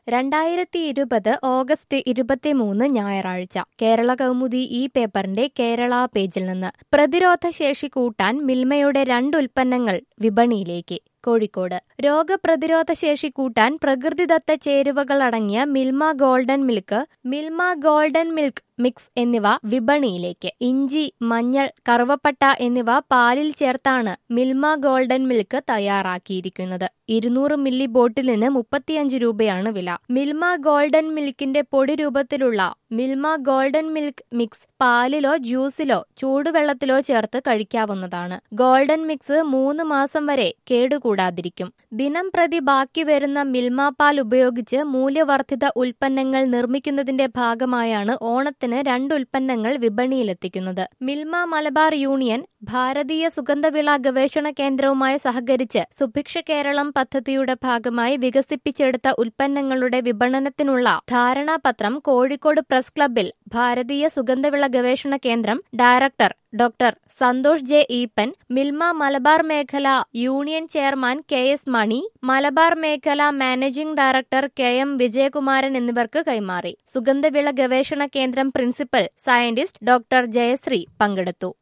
രണ്ടായിരത്തി ഇരുപത് ഓഗസ്റ്റ് ഇരുപത്തിമൂന്ന് ഞായറാഴ്ച കേരള കൗമുദി ഈ പേപ്പറിന്റെ കേരള പേജിൽ നിന്ന് പ്രതിരോധ ശേഷി കൂട്ടാൻ മിൽമയുടെ രണ്ട് ഉൽപ്പന്നങ്ങൾ വിപണിയിലേക്ക് കോഴിക്കോട് രോഗപ്രതിരോധ ശേഷി കൂട്ടാൻ പ്രകൃതിദത്ത ചേരുവകൾ അടങ്ങിയ Milma golden milk Milma golden milk mix എന്നിവ വിപണിയിലേക്ക് ഇഞ്ചി മഞ്ഞൾ കറുവപ്പട്ട എന്നിവ പാലിൽ ചേർത്താണ് മിൽമ ഗോൾഡൻ മിൽക്ക് തയ്യാറാക്കിയിരിക്കുന്നത് ഇരുന്നൂറ് മില്ലി ബോട്ടിലിന് മുപ്പത്തിയഞ്ച് രൂപയാണ് വില മിൽമ ഗോൾഡൻ മിൽക്കിന്റെ പൊടി രൂപത്തിലുള്ള മിൽമ ഗോൾഡൻ മിൽക്ക് മിക്സ് പാലിലോ ജ്യൂസിലോ ചൂടുവെള്ളത്തിലോ ചേർത്ത് കഴിക്കാവുന്നതാണ് ഗോൾഡൻ മിക്സ് മൂന്ന് മാസം വരെ കേടുകൂടാതിരിക്കും ദിനം പ്രതി ബാക്കി വരുന്ന മിൽമ പാൽ ഉപയോഗിച്ച് മൂല്യവർദ്ധിത ഉൽപ്പന്നങ്ങൾ നിർമ്മിക്കുന്നതിന്റെ ഭാഗമായാണ് ഓണത്തിന് രണ്ട് ഉൽപ്പന്നങ്ങൾ വിപണിയിലെത്തിക്കുന്നത് മിൽമ മലബാർ യൂണിയൻ ഭാരതീയ സുഗന്ധവിള ഗവേഷണ കേന്ദ്രവുമായി സഹകരിച്ച് സുഭിക്ഷ കേരളം പദ്ധതിയുടെ ഭാഗമായി വികസിപ്പിച്ചെടുത്ത ഉൽപ്പന്നങ്ങളുടെ വിപണനത്തിനുള്ള ധാരണാപത്രം കോഴിക്കോട് പ്രസ് ക്ലബിൽ ഭാരതീയ സുഗന്ധവിള ഗവേഷണ കേന്ദ്രം director doctor Santhosh J Eapen Milma Malabar മേഖല union chairman K S Mani Malabar മേഖല managing director K M Vijayakumaran എന്നിവർക്ക് കൈമാറി സുഗന്ധവിള ഗവേഷണ കേന്ദ്രം പ്രിൻസിപ്പൽ സയന്റിസ്റ്റ് ഡോക്ടർ ജയശ്രീ പങ്കെടുത്തു